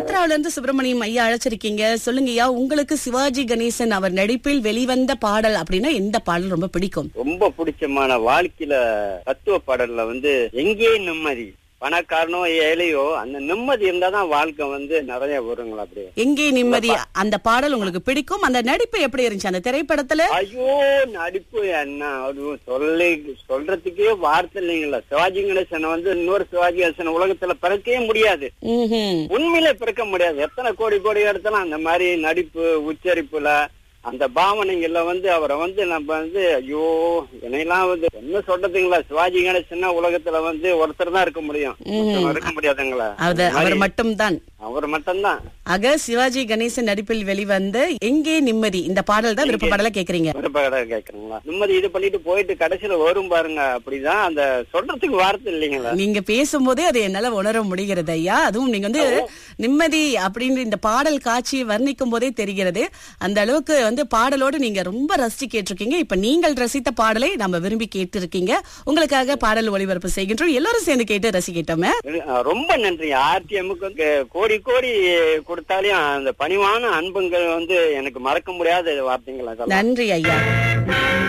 யாத்ராவில இருந்து சுப்பிரமணியம் ஐயா அழைச்சிருக்கீங்க சொல்லுங்க ஐயா உங்களுக்கு சிவாஜி கணேசன் அவர் நடிப்பில் வெளிவந்த பாடல் அப்படின்னா எந்த பாடல் ரொம்ப பிடிக்கும் ரொம்ப பிடிச்சமான வாழ்க்கையில தத்துவ பாடல்ல வந்து எங்கே நிம்மதி பணக்காரனோ ஏழையோ அந்த நிம்மதி இருந்தாதான் வாழ்க்கை வந்து நிறைய வருங்களா அப்படியே எங்கே நிம்மதி அந்த பாடல் உங்களுக்கு பிடிக்கும் அந்த நடிப்பு எப்படி இருந்துச்சு அந்த திரைப்படத்துல ஐயோ நடிப்பு என்ன அது சொல்லி சொல்றதுக்கே வார்த்தை இல்லைங்களா சிவாஜி கணேசன் வந்து இன்னொரு சிவாஜி கணேசன் உலகத்துல பிறக்கவே முடியாது ம்ஹும். உண்மையிலே பிறக்க முடியாது எத்தனை கோடி கோடி எடுத்தாலும் அந்த மாதிரி நடிப்பு உச்சரிப்புல அந்த பாவனைகள்ல வந்து அவரை வந்து நம்ம வந்து ஐயோ என்னையெல்லாம் வந்து என்ன சொல்றதுங்களா சிவாஜி கணேசன்னா உலகத்துல வந்து ஒருத்தர் தான் இருக்க முடியும் மத்தவங்க இருக்க முடியாதுங்களா அது அவர் மட்டும்தான் அவர் மட்டும்தான் ஆக சிவாஜி கணேசன் நடிப்பில் வெளிவந்த எங்கே நிம்மதி இந்த பாடல் தான் விருப்ப பாடல கேக்குறீங்க விருப்ப கேக்குறீங்களா நிம்மதி இது பண்ணிட்டு போயிட்டு கடைசியில வரும் பாருங்க அப்படிதான் அந்த சொல்றதுக்கு வார்த்தை இல்லைங்களா நீங்க பேசும்போதே அதை என்னால உணர முடிகிறது ஐயா அதுவும் நீங்க வந்து நிம்மதி அப்படின்னு இந்த பாடல் காட்சியை வர்ணிக்கும் போதே தெரிகிறது அந்த அளவுக்கு வந்து பாடலோடு நீங்க ரொம்ப ரசிச்சு கேட்டிருக்கீங்க இப்ப நீங்கள் ரசித்த பாடலை நம்ம விரும்பி கேட்டிருக்கீங்க உங்களுக்காக பாடல் ஒளிபரப்பு செய்கின்றோம் எல்லாரும் சேர்ந்து கேட்டு ரசிக்கிட்டோமே அஹ் ரொம்ப நன்றி ஆர்டிஎம்முக்கு வந்து கோடி கோடி கொடுத்தாலையும் அந்த பணிவான அன்புங்கள் வந்து எனக்கு மறக்க முடியாத வார்த்தைங்களா அதெல்லாம் நன்றி ஐயா